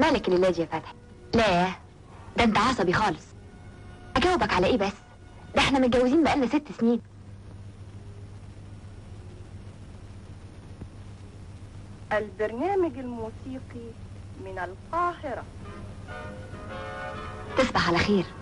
مالك الليلة دي يا فتحي لا ده انت عصبي خالص اجاوبك على ايه بس ده احنا متجوزين بقالنا ست سنين البرنامج الموسيقي من القاهرة تصبح على خير